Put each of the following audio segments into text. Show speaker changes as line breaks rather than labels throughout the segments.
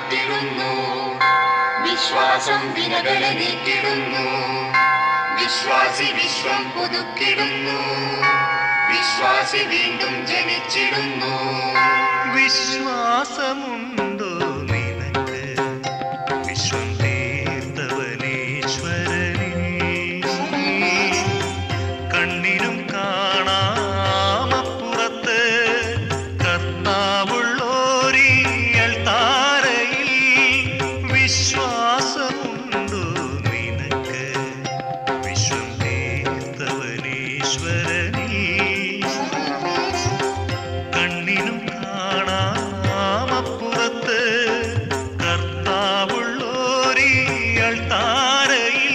കാത്തിടുന്നു വിശ്വാസം വിനകളെ നീക്കിടുന്നു വിശ്വാസി വിശ്വം പുതുക്കിടുന്നു വിശ്വാസി വീണ്ടും ജനിച്ചിടുന്നു
വിശ്വാസമുണ്ടോ നിനക്ക് വിശ്വം തീർത്തവനീശ്വരനിൽ കണ്ണിനും കാണാമപ്പുറത്ത് കർത്താവുള്ളോരിയൽ താരയിൽ വിശ്വാസമുണ്ടോ നിനക്ക് വിശ്വം തീർത്തവനീശ്വരനിൽ കണ്ണിനും കാണാമപ്പുറത്ത് കർത്താവുള്ളോരിയൽ താരയിൽ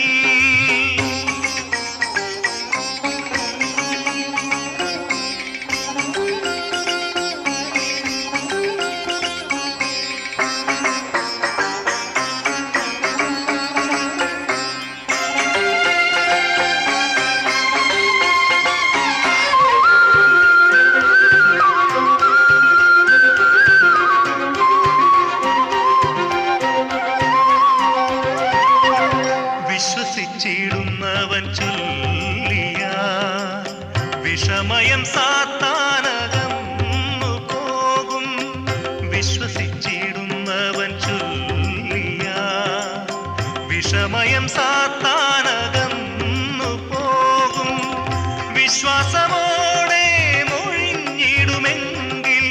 വിശ്വസിച്ചിടുന്നവൻ ചൊല്ലിയ വിഷമയം സാത്താനകന്നു പോകും വിശ്വസിച്ചിടുന്നവൻ ചൊല്ലിയ വിഷമയം സാത്താനകന്നു പോകും വിശ്വാസമോടെ മൊഴിഞ്ഞിടുമെങ്കിൽ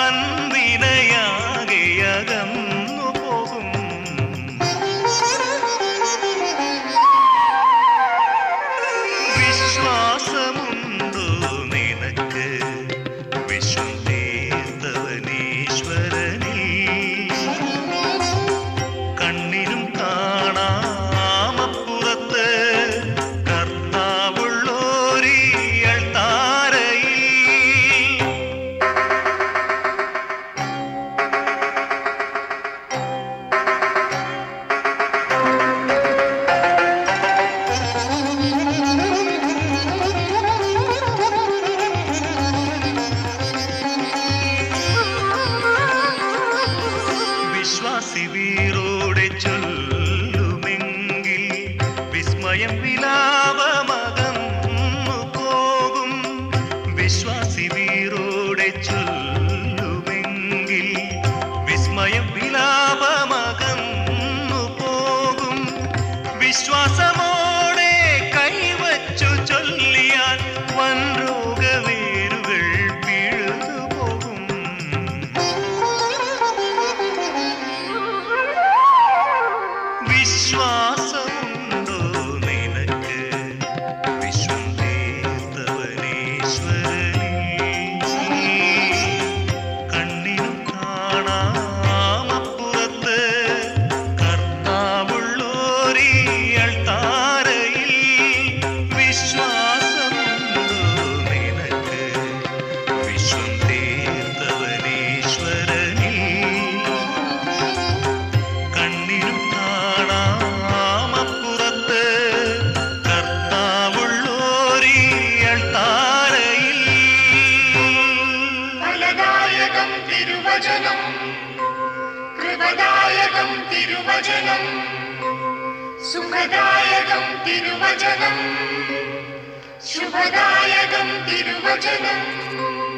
വൻവിനയാകെയകന്നു പോകും വിശ്വാസമുണ്ടോ നിനക്ക് വിശ്വം തീർത്തവനീശ്വരനിൽ കണ്ണിനും കാണാമപ്പുറത്ത് കർത്താവുള്ളോരിയൽ താരയിൽ വിശ്വാസി വീരോടെ ചൊല്ലുമെങ്കിൽ വിസ്മയം വിലാപമകന്നു പോകും വിശ്വാസി വീരോടെ ചൊല്ലുമെങ്കിൽ വിസ്മയം വിലാപമകന്നു പോകും വിശ്വാസമോടെ കൈവച്ചു ചൊല്ലിയാൽ വൻ രോഗവേരുകൾ പിഴുതു പോകും വിശ്വാസമുണ്ടോ നിനക്ക് വിശ്വം തീർത്തവനീശ്വരനിൽ കണ്ണിനും കാണാമപ്പുറത്ത് കർത്താവുള്ളോരിയൽ താരയിൽ വിശ്വാസമുണ്ടോ നിനക്ക് വിശ്വം തീർത്തവനീശ്വരനിൽ കണ്ണിനും കാണാമപ്പുറത്ത് കർത്താവുള്ളോരിയൽ താരയിൽ
ഫലദായകം തിരുവചനം കൃപദായകം തിരുവചനം സുഖദായകം തിരുവചനം ശുഭദായകം തിരുവചനം